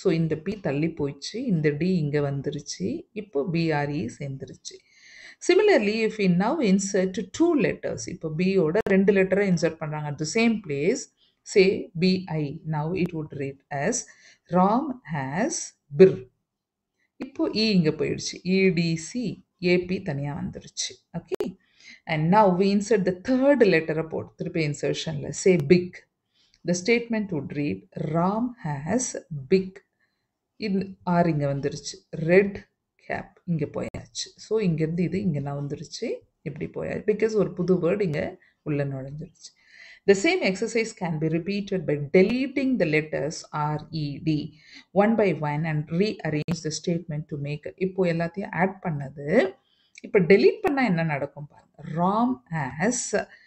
Speaker 1: So இந்த B தள்ளி போயிடுச்சு இந்த டி இங்கே வந்துருச்சு இப்போ பிஆர்இ சேர்ந்துருச்சு similarly if in now insert two letters இப்போ பியோட ரெண்டு லெட்டரை இன்சர்ட் பண்ணுறாங்க at the same place say BI now it would read as Ram has BIR இப்போ இ இங்கே போயிடுச்சு இடிசி ஏபி தனியாக வந்துருச்சு okay and now we insert the third லெட்டரை போட்டு திருப்பி இன்சர்ஷனில் say big the statement would read Ram has big இது ஆர் இங்கே வந்துருச்சு ரெட் கேப் இங்கே போயாச்சு ஸோ இங்கேருந்து இது இங்கே நான் வந்துருச்சு இப்படி போயாச்சு பிகாஸ் ஒரு புது வேர்டு இங்கே உள்ள நுழைஞ்சிருச்சு The same exercise can be repeated by deleting the letters R, E, D one by one and rearrange the statement to make இப்போ எல்லாத்தையும் ஆட் பண்ணது இப்போ delete பண்ணால் என்ன நடக்கும் பாருங்க Ram has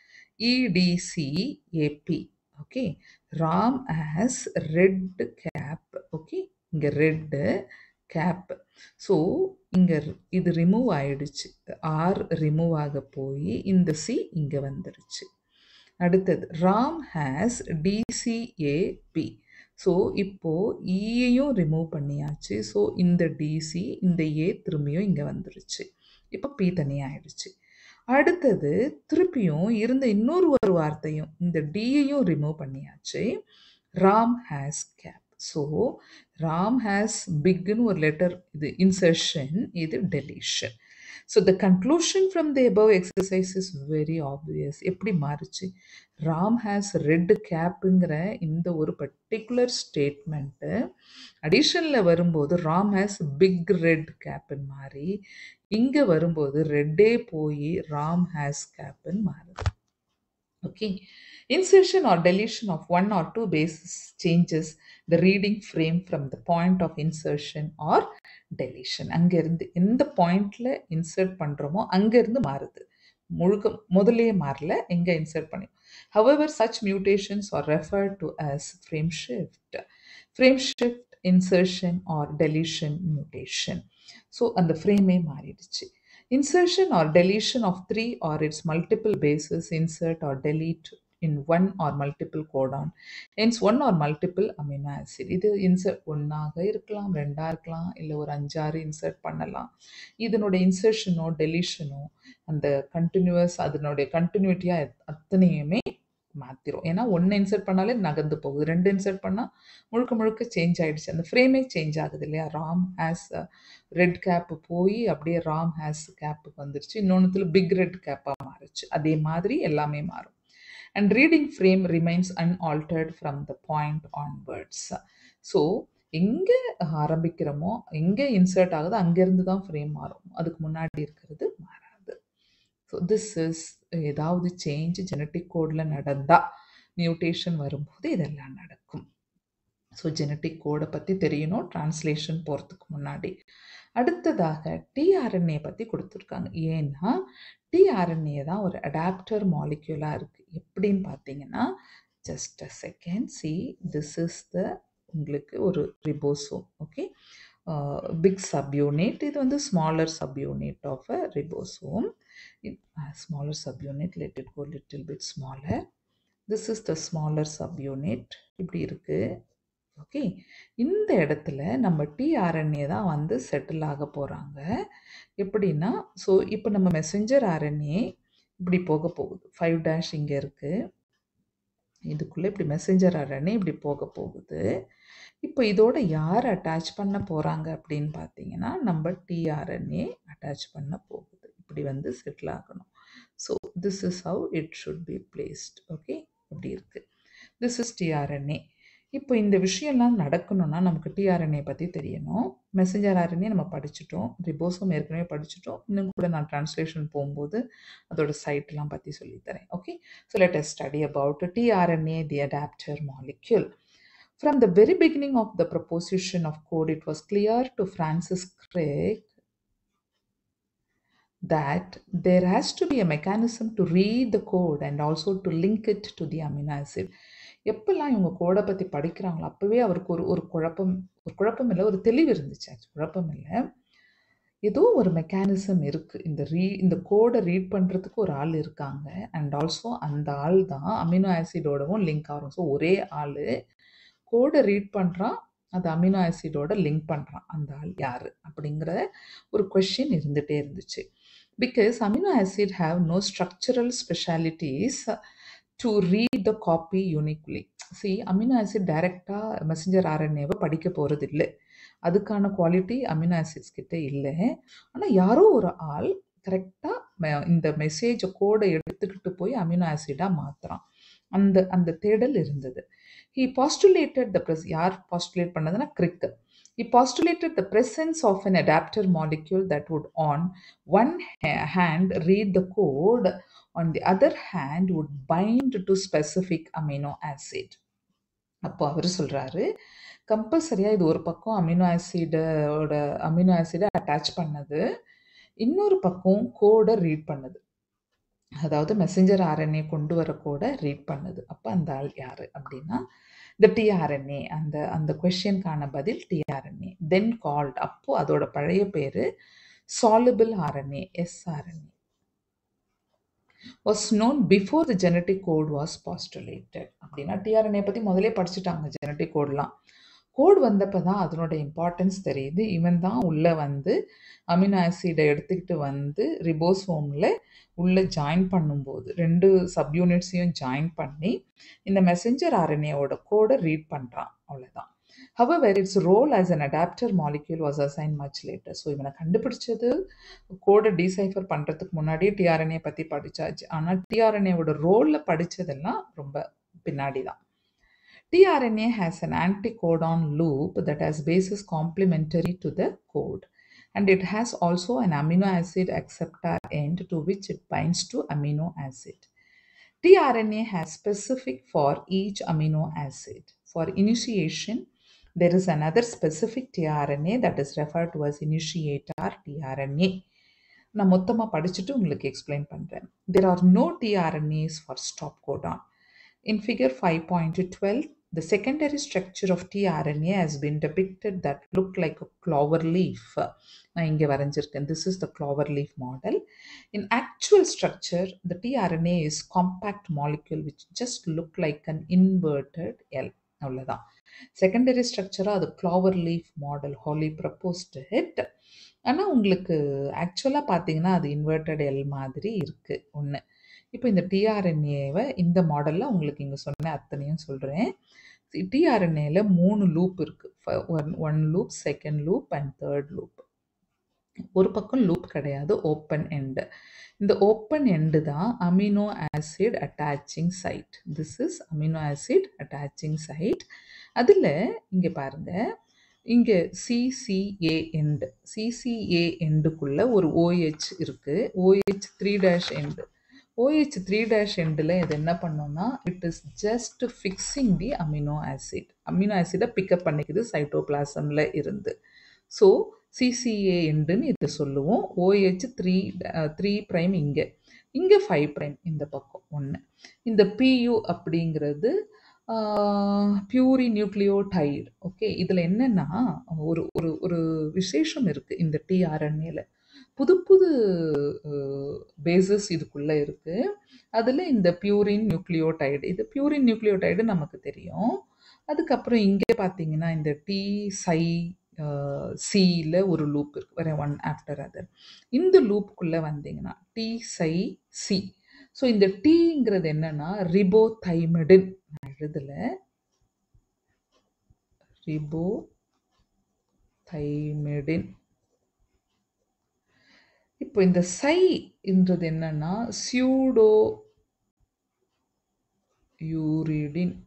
Speaker 1: EDC AP okay Ram has red cap okay இங்கே red cap so இங்கே இது ரிமூவ் ஆயிடுச்சு ஆர் ரிமூவ் ஆக போய் இந்த சி இங்கே வந்துருச்சு அடுத்தது ராம் ஹேஸ் டிசிஏபி ஸோ இப்போது ஈயையும் ரிமூவ் பண்ணியாச்சு ஸோ இந்த டிசி இந்த ஏ திரும்பியும் இங்கே வந்துருச்சு இப்போ பி தனியாகிடுச்சு அடுத்தது திருப்பியும் இருந்த இன்னொரு ஒரு வார்த்தையும் இந்த டியையும் ரிமூவ் பண்ணியாச்சு Ram has cap so Ram has பிக்னு ஒரு லெட்டர் இது இன்சர்ஷன் இது deletion so the conclusion from the above exercise is very obvious எப்படி மாறுச்சு ராம் ஹேஸ் ரெட் கேப்புங்கிற இந்த ஒரு பர்டிகுலர் ஸ்டேட்மெண்ட்டு அடிஷனில் வரும்போது ராம் ஹேஸ் பிக் ரெட் கேப்புன்னு மாறி இங்கே வரும்போது ரெட்டே போய் ராம் ஹேஸ் கேப்புன்னு மாறுது okay insertion or deletion of one or two bases changes the reading frame from the point of insertion or deletion அங்கேருந்து எந்த பாயிண்ட்ல இன்சர்ட் பண்ணுறோமோ அங்கேருந்து மாறுது முழுக்க முதலே மாறல எங்கே இன்சர்ட் பண்ணி however such mutations are referred to as frame shift frame shift insertion or deletion mutation so அந்த ஃப்ரேமே மாறிடுச்சு insertion or deletion of three or its multiple bases insert or delete in one or multiple codon hence one or multiple amino acid இது insert ஒன்றாக இருக்கலாம் ரெண்டாக இருக்கலாம் இல்லை ஒரு அஞ்சாறு இன்சர்ட் பண்ணலாம் இதனுடைய இன்சர்ஷனோ டெலிஷனோ அந்த கண்டினியூவஸ் அதனுடைய கண்டினியூட்டியாக அத்தனையுமே மாற்றிரும் ஏன்னா ஒன்று இன்சர்ட் பண்ணாலே நகர்ந்து போகுது ரெண்டு இன்சர்ட் பண்ணால் முழுக்க முழுக்க சேஞ்ச் ஆகிடுச்சு அந்த ஃப்ரேமே சேஞ்ச் ஆகுது இல்லையா ராம் ஹேஸ் ரெட் கேப்பு போய் அப்படியே ராம் ஹேஸ் கேப்புக்கு வந்துருச்சு இன்னொன்றுத்துல பிக் ரெட் கேப்பாக மாறுச்சு அதே மாதிரி எல்லாமே மாறும் and reading frame remains unaltered from the point onwards so எங்கே ஆரம்பிக்கிறோமோ எங்கே இன்சர்ட் ஆகுதோ அங்கேருந்து தான் ஃப்ரேம் மாறும் அதுக்கு முன்னாடி இருக்கிறது மாறாது ஸோ திஸ் இஸ் ஏதாவது சேஞ்ச் ஜெனட்டிக் கோடில் நடந்தால் மியூட்டேஷன் வரும்போது இதெல்லாம் நடக்கும் ஸோ ஜெனட்டிக் கோடை பற்றி தெரியணும் டிரான்ஸ்லேஷன் போகிறதுக்கு முன்னாடி அடுத்ததாக டிஆர்என்ஏ பற்றி கொடுத்துருக்காங்க ஏன்னா டிஆர்என்ஏ தான் ஒரு அடாப்டர் மாலிக்யூலாக இருக்குது எப்படின்னு பார்த்தீங்கன்னா just a second see this is the உங்களுக்கு ஒரு ரிபோசோம் ஓகே பிக் சப்யூனிட் இது வந்து smaller subunit of a ribosome smaller subunit let it go little bit smaller this is the smaller subunit இப்படி இருக்குது ஓகே இந்த இடத்துல நம்ம டிஆர்என்ஏ தான் வந்து செட்டில் ஆக போகிறாங்க எப்படின்னா ஸோ இப்போ நம்ம மெசஞ்சர் ஆர்என்ஏ இப்படி போக போகுது ஃபைவ் டேஷ் இங்கே இருக்குது இதுக்குள்ளே இப்படி மெசஞ்சர் ஆர்என்ஏ இப்படி போக போகுது இப்போ இதோட யார் அட்டாச் பண்ண போகிறாங்க அப்படின்னு பார்த்தீங்கன்னா நம்ம டிஆர்என்ஏ அட்டாச் பண்ண போகுது இப்படி வந்து செட்டில் ஆகணும் so this is how it should be placed okay இப்படி இருக்குது திஸ் இஸ் டிஆர்என்ஏ இப்போ இந்த விஷயம்லாம் நடக்கணும்னா நமக்கு டிஆர்என்ஏ பற்றி தெரியணும் மெசஞ்சர் ஆர்என்ஏ நம்ம படிச்சுட்டோம் ரிபோசோம் ஏற்கனவே படிச்சுட்டோம் இன்னும் கூட நான் ட்ரான்ஸ்லேஷன் போகும்போது அதோட சைட்லாம் பற்றி சொல்லித்தரேன் okay so let us study about tRNA the adapter molecule From the very beginning of the proposition of code, it was clear to Francis Crick that there has to be a mechanism to read the code and also to link it to the amino acid. எப்பெல்லாம் இவங்க கோடை பற்றி படிக்கிறாங்களோ அப்போவே அவருக்கு ஒரு ஒரு குழப்பம் ஒரு குழப்பம் இல்லை ஒரு தெளிவு இருந்துச்சு குழப்பம் இல்லை ஏதோ ஒரு மெக்கானிசம் இருக்குது இந்த ரீ இந்த கோடை ரீட் பண்ணுறதுக்கு ஒரு ஆள் இருக்காங்க அண்ட் ஆல்சோ அந்த ஆள் தான் அமினோ ஆசிடோடவும் லிங்க் ஆகும் ஸோ ஒரே ஆள் கோடை ரீட் பண்ணுறான் அது அமினோ ஆசிடோட லிங்க் பண்ணுறான் அந்த ஆள் யார் அப்படிங்கிற ஒரு கொஷின் இருந்துகிட்டே இருந்துச்சு because amino acid have no structural specialities to read the copy uniquely see amino acid டைரெக்டாக மெசஞ்சர் ஆர்என்ஏவை படிக்க போகிறது இல்லை அதுக்கான குவாலிட்டி அமினோ ஆசிட்ஸ் கிட்ட இல்லை ஆனால் யாரோ ஒரு ஆள் கரெக்டாக இந்த மெசேஜ் கோடை எடுத்துக்கிட்டு போய் அமினோ ஆசிடாக மாற்றுறான் அந்த அந்த தேடல் இருந்தது ஹி பாஸ்டுலேட்டட் த ப்ரெஸ் யார் பாஸ்டுலேட் பண்ணதுன்னா Crick He postulated the presence of an adapter molecule that would, on one ha- hand, read the code, on the other hand, would bind to specific amino acid. அப்போ அவர் சொல்றாரு கம்பல்சரியா இது ஒரு பக்கம் amino ஆசிடோட அமினோ ஆசிடை attach பண்ணது இன்னொரு பக்கம் கோடை ரீட் பண்ணுது அதாவது மெசஞ்சர் ஆர்என்ஏ கொண்டு வர கோடை ரீட் பண்ணுது அப்போ அந்த ஆள் யாரு அப்படின்னா இந்த டிஆர்என்ஏ அந்த அந்த கொஷினுக்கான பதில் டிஆர்என்ஏ தென் கால்ட் அப்போ அதோட பழைய பேரு soluble RNA sRNA was known before the genetic code was postulated அப்படின்னா டிஆர்என்ஏ பற்றி முதலே படிச்சுட்டாங்க ஜெனட்டிக் கோட்லாம் கோட் வந்தப்போ தான் அதனோட இம்பார்ட்டன்ஸ் தெரியுது இவன் தான் உள்ளே வந்து அமினோ ஆசிடை எடுத்துக்கிட்டு வந்து ரிபோசோமில் உள்ளே ஜாயின் பண்ணும்போது ரெண்டு சப்யூனிட்ஸையும் ஜாயின் பண்ணி இந்த மெசஞ்சர் ஆர்என்ஏவோட கோடை ரீட் பண்ணுறான் அவ்வளோதான் However, its role as an adapter molecule was assigned much later. So இவனை கண்டுபிடிச்சது கோடை டீசைஃபர் பண்ணுறதுக்கு முன்னாடியே டிஆர்என்ஏ பற்றி படித்தாச்சு ஆனால் டிஆர்என்ஏவோட ரோலில் படித்ததெல்லாம் ரொம்ப பின்னாடி தான் tRNA has an anticodon loop that has bases complementary to the code and it has also an amino acid acceptor end to which it binds to amino acid. tRNA has specific for each amino acid. For initiation, there is another specific tRNA that is referred to as initiator tRNA. நான் மொத்தமாக படிச்சுட்டு உங்களுக்கு explain பண்ணுறேன் there are no tRNAs for stop codon In figure 5.12, the secondary structure of tRNA has been depicted that look like a clover leaf. நான் இங்கே வரைஞ்சிருக்கேன் this is the clover leaf model. In actual structure, the tRNA is compact molecule which just look like an inverted L. அவ்வளோதான் secondary ஸ்ட்ரக்சராக அது clover leaf model Holley proposed it ஆனால் உங்களுக்கு ஆக்சுவலாக பார்த்தீங்கன்னா அது இன்வெர்டட் எல் மாதிரி இருக்குது ஒன்று இப்போ இந்த டிஆர்என்ஏவை இந்த மாடலில் உங்களுக்கு இங்கே சொன்ன அத்தனையும் சொல்கிறேன் டிஆர்என்ஏல மூணு லூப் இருக்குது one one loop second loop and third loop ஒரு பக்கம் லூப் கிடையாது ஓப்பன் எண்டு இந்த ஓப்பன் எண்டு தான் amino acid attaching site this is amino acid attaching site அதில் இங்கே பாருங்கள் இங்கே சிசிஏ எண்டு சிசிஏ எண்டுக்குள்ளே ஒரு ஓஹெச் இருக்குது OH three dash end OH three dash எண்டில் இது என்ன பண்ணோம்னா it is just fixing the amino acid amino ஆசிடை பிக்கப் பண்ணிக்குது சைட்டோபிளாசமில் இருந்து ஸோ சிசிஏ எண்டுன்னு இதை சொல்லுவோம் ஓஹெச் த்ரீ த்ரீ ப்ரைம் இங்கே இங்கே ஃபைவ் ப்ரைம் இந்த பக்கம் ஒன்று இந்த பியு அப்படிங்கிறது பியூரி நியூக்ளியோடைடு ஓகே இதில் என்னென்னா ஒரு ஒரு ஒரு விசேஷம் இருக்குது இந்த டிஆர்என்ஏல புது புது பேசஸ் இதுக்குள்ளே இருக்குது அதில் இந்த பியூரின் நியூக்ளியோடைடு இது பியூரின் நியூக்ளியோடைடு நமக்கு தெரியும் அதுக்கப்புறம் இங்கே பார்த்தீங்கன்னா இந்த டி சை சியில் ஒரு லூப் இருக்குது வேற ஒன் ஆஃப்டர் அதர் இந்த லூப்புக்குள்ளே வந்தீங்கன்னா டி சை சி ஸோ இந்த டீங்கிறது என்னன்னா ரிபோ தைமிடின் நான் எழுதல ரிபோ தைமிடின் இப்போ இந்த சைன்றது என்னன்னா சியூடோ யூரிடின்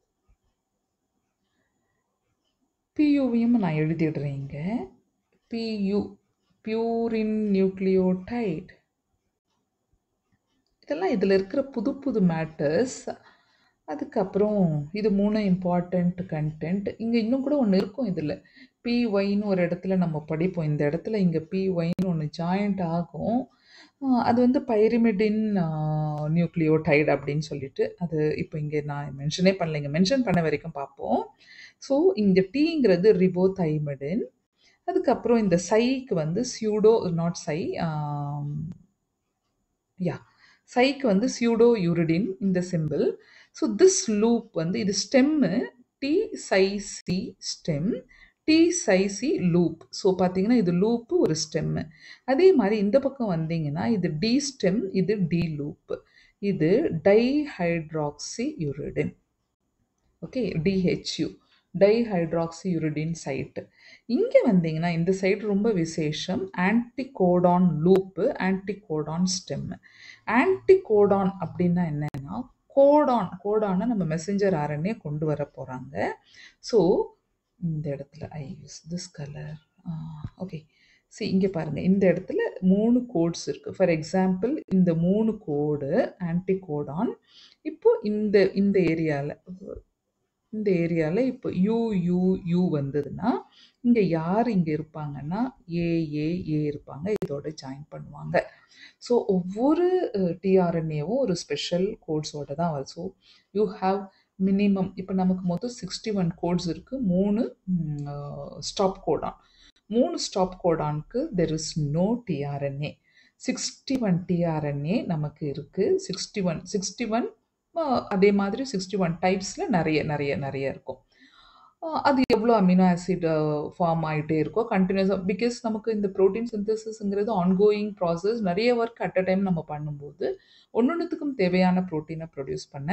Speaker 1: பியூவையும் நான் எழுதிடுறேன் இங்கே பியூ பியூரின் நியூக்ளியோடைட் இதெல்லாம் இதில் இருக்கிற புது புது மேட்டர்ஸ் அதுக்கப்புறம் இது மூணு இம்பார்ட்டண்ட் கண்டென்ட் இங்கே இன்னும் கூட ஒன்று இருக்கும் இதில் பிஒய்னு ஒரு இடத்துல நம்ம படிப்போம் இந்த இடத்துல இங்கே பிஒய்னு ஒன்று ஜாயிண்ட் ஆகும் அது வந்து பைரிமிடின் நியூக்ளியோடைடு அப்படின்னு சொல்லிட்டு அது இப்போ இங்கே நான் மென்ஷனே பண்ணல இங்கே மென்ஷன் பண்ண வரைக்கும் பார்ப்போம் ஸோ இந்த டீங்கிறது ரிபோ தைமிடின் அதுக்கப்புறம் இந்த சைக்கு வந்து சியூடோ நாட் சை யா சைக்கு வந்து சியூடோ யூரிடின் இந்த சிம்பிள் ஸோ திஸ் லூப் வந்து இது stem T psi C stem T psi C loop so பார்த்தீங்கன்னா இது லூப்பு ஒரு ஸ்டெம்மு அதே மாதிரி இந்த பக்கம் வந்தீங்கன்னா இது டி ஸ்டெம் இது டி லூப் இது dihydroxy uridine okay DHU dihydroxyuridine site இங்கே வந்தீங்கன்னா இந்த சைட் ரொம்ப விசேஷம் anticodon loop anticodon stem anticodon அப்படின்னா என்னன்னா கோடான் கோடானை நம்ம மெசஞ்சர் ஆர்என்ஏ கொண்டு வர போகிறாங்க ஸோ இந்த இடத்துல I use this colour okay see இங்கே பாருங்கள் இந்த இடத்துல மூணு கோட்ஸ் இருக்குது ஃபார் எக்ஸாம்பிள் இந்த மூணு கோடு ஆன்டிகோடான் இப்போ இந்த இந்த ஏரியாவில் இந்த ஏரியாவில் இப்போ யூ யூ யூ வந்ததுன்னா இங்கே யார் இங்கே இருப்பாங்கன்னா ஏ ஏ ஏ இருப்பாங்க இதோட ஜாயின் பண்ணுவாங்க ஸோ ஒவ்வொரு டிஆர்என்ஏவும் ஒரு ஸ்பெஷல் கோட்ஸோட தான் வரும் ஸோ யூ ஹாவ் மினிமம் இப்போ நமக்கு மொத்தம் சிக்ஸ்டி ஒன் கோட்ஸ் இருக்குது மூணு ஸ்டாப் கோடான் மூணு ஸ்டாப் கோடானுக்கு there is no tRNA sixty one tRNA நமக்கு இருக்குது சிக்ஸ்டி ஒன் சிக்ஸ்டி ஒன் அதே மாதிரி சிக்ஸ்டி ஒன் டைப்ஸில் நிறைய நிறைய நிறைய இருக்கும் அது எவ்வளோ அமினோ ஆசிட் ஃபார்ம் ஆகிட்டே இருக்கோ கண்டினியூஸாக பிகாஸ் நமக்கு இந்த ப்ரோட்டீன் சிந்தசிஸ்ங்கிறது ஆன்கோயிங் ப்ராசஸ் நிறைய ஒர்க் அட் அ டைம் நம்ம பண்ணும்போது ஒன்னொன்றுத்துக்கும் தேவையான ப்ரோட்டீனை ப்ரொடியூஸ் பண்ண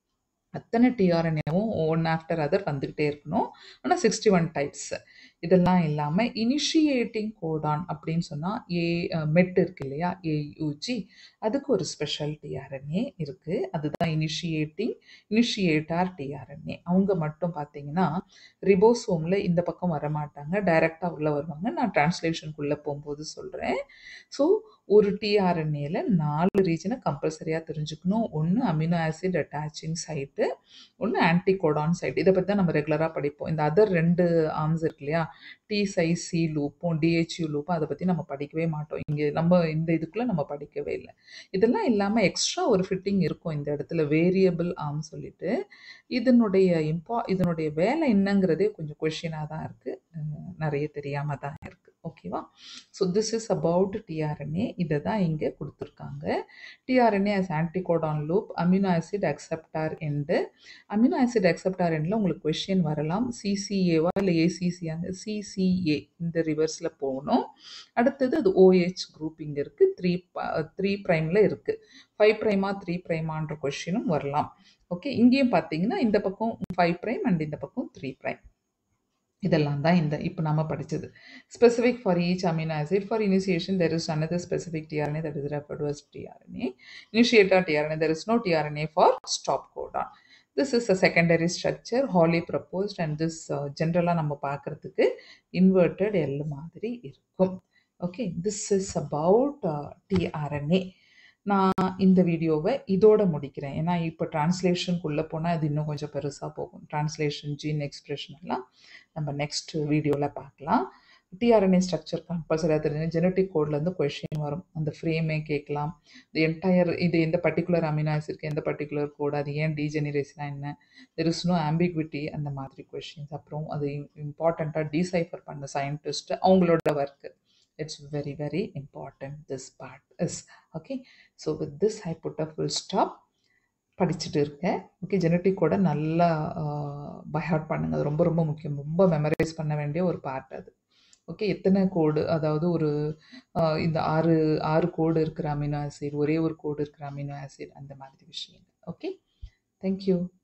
Speaker 1: அத்தனை டிஆர்என்ஏவும் ஒன் ஆஃப்டர் அதர் வந்துக்கிட்டே இருக்கணும் ஆனால் சிக்ஸ்டி ஒன் டைப்ஸ் இதெல்லாம் இல்லாமல் இனிஷியேட்டிங் கோடான் அப்படின்னு சொன்னால் ஏ மெட் இருக்கு இல்லையா ஏயூஜி அதுக்கு ஒரு ஸ்பெஷல் டிஆர்என்ஏ இருக்குது அதுதான் இனிஷியேட்டிங் இனிஷியேட்டார் டிஆர்என்ஏ அவங்க மட்டும் பார்த்தீங்கன்னா ரிபோசோமில் இந்த பக்கம் வரமாட்டாங்க டைரெக்டாக உள்ளே வருவாங்க நான் டிரான்ஸ்லேஷனுக்குள்ளே போகும்போது சொல்கிறேன் ஸோ ஒரு டிஆர்என்ஏல நாலு ரீஜனை கம்பல்சரியாக தெரிஞ்சுக்கணும் ஒன்று அமினோ ஆசிட் அட்டாச்சிங் சைட்டு ஒன்று ஆன்டிகோடான் சைட் இதை பற்றி தான் நம்ம ரெகுலராக படிப்போம் இந்த அதர் ரெண்டு ஆர்ம்ஸ் இருக்கு இல்லையா டி சை சி லூப்பும் டிஹெச்யூ லூப்பும் அதை பற்றி நம்ம படிக்கவே மாட்டோம் இங்கே நம்ம இந்த இதுக்குள்ளே நம்ம படிக்கவே இல்லை இதெல்லாம் இல்லாமல் எக்ஸ்ட்ரா ஒரு ஃபிட்டிங் இருக்கும் இந்த இடத்துல வேரியபிள் ஆர்ம் சொல்லிட்டு இதனுடைய இம்பா இதனுடைய வேலை என்னங்கிறதே கொஞ்சம் கொஷினாக தான் இருக்குது நிறைய தெரியாமல் தான் இருக்குது ஓகேவா so this is about tRNA இதை தான் இங்கே கொடுத்துருக்காங்க tRNA as anticodon loop amino acid acceptor end amino acid acceptor எண்டில் உங்களுக்கு கொஷின் வரலாம் சிசிஏவா இல்லை ஏசிசியாங்க சிசிஏ இந்த ரிவர்ஸில் போகணும் அடுத்தது அது ஓஹெச் குரூப் இங்கே இருக்குது த்ரீ த்ரீ ப்ரைமில் இருக்குது ஃபைவ் ப்ரைமா த்ரீ ப்ரைமான்ற கொஷினும் வரலாம் ஓகே இங்கேயும் பார்த்தீங்கன்னா இந்த பக்கம் ஃபைவ் ப்ரைம் அண்ட் இந்த பக்கம் த்ரீ ப்ரைம் இதெல்லாம் தான் இந்த இப்போ நம்ம படித்தது specific for each amino acid for initiation there is another specific tRNA that is referred as tRNA initiator tRNA there is no tRNA for stop codon this is a secondary structure Holley proposed and this ஜென்ரலாக நம்ம பார்க்குறதுக்கு inverted L மாதிரி இருக்கும் okay this is about tRNA நான் இந்த வீடியோவை இதோட முடிக்கிறேன் ஏன்னா இப்போ டிரான்ஸ்லேஷனுக்குள்ளே போனால் அது இன்னும் கொஞ்சம் பெருசாக போகும் டிரான்ஸ்லேஷன் ஜீன் எக்ஸ்பிரஷன் எல்லாம் நம்ம நெக்ஸ்ட் வீடியோவில் பார்க்கலாம் டிஆர்என்ஏ ஸ்ட்ரக்சர் கம்பல்சரியாக தெரிஞ்சு ஜெனட்டிக் கோட்லேருந்து கொஷின் வரும் அந்த ஃப்ரேமே கேட்கலாம் இது என்டையர் இது எந்த பர்டிகுலர் அமினோ ஆசிட்க்கு எந்த பர்டிகுலர் கோட் அது ஏன் டீஜெனரேஷனாக என்ன தெர் இஸ் நோ ஆம்பிக்விட்டி அந்த மாதிரி கொஷின்ஸ் அப்புறம் அது இம்பார்ட்டண்ட்டாக டீசைஃபர் பண்ண சயின்டிஸ்ட் அவங்களோட work it's very very important this part is okay so with this i put a full stop படிச்சுட்டு இருக்கேன் ஓகே ஜெனட்டிக்கோட நல்லா பைஹார்ட் பண்ணுங்க அது ரொம்ப ரொம்ப முக்கியம் ரொம்ப மெமரைஸ் பண்ண வேண்டிய ஒரு பார்ட் அது ஓகே எத்தனை கோடு அதாவது ஒரு இந்த ஆறு ஆறு கோடு இருக்கிற அமினோ ஆசிட் ஒரே ஒரு கோடு இருக்கிற அமினோ ஆசிட் அந்த மாதிரி விஷயங்கள் ஓகே தேங்க்யூ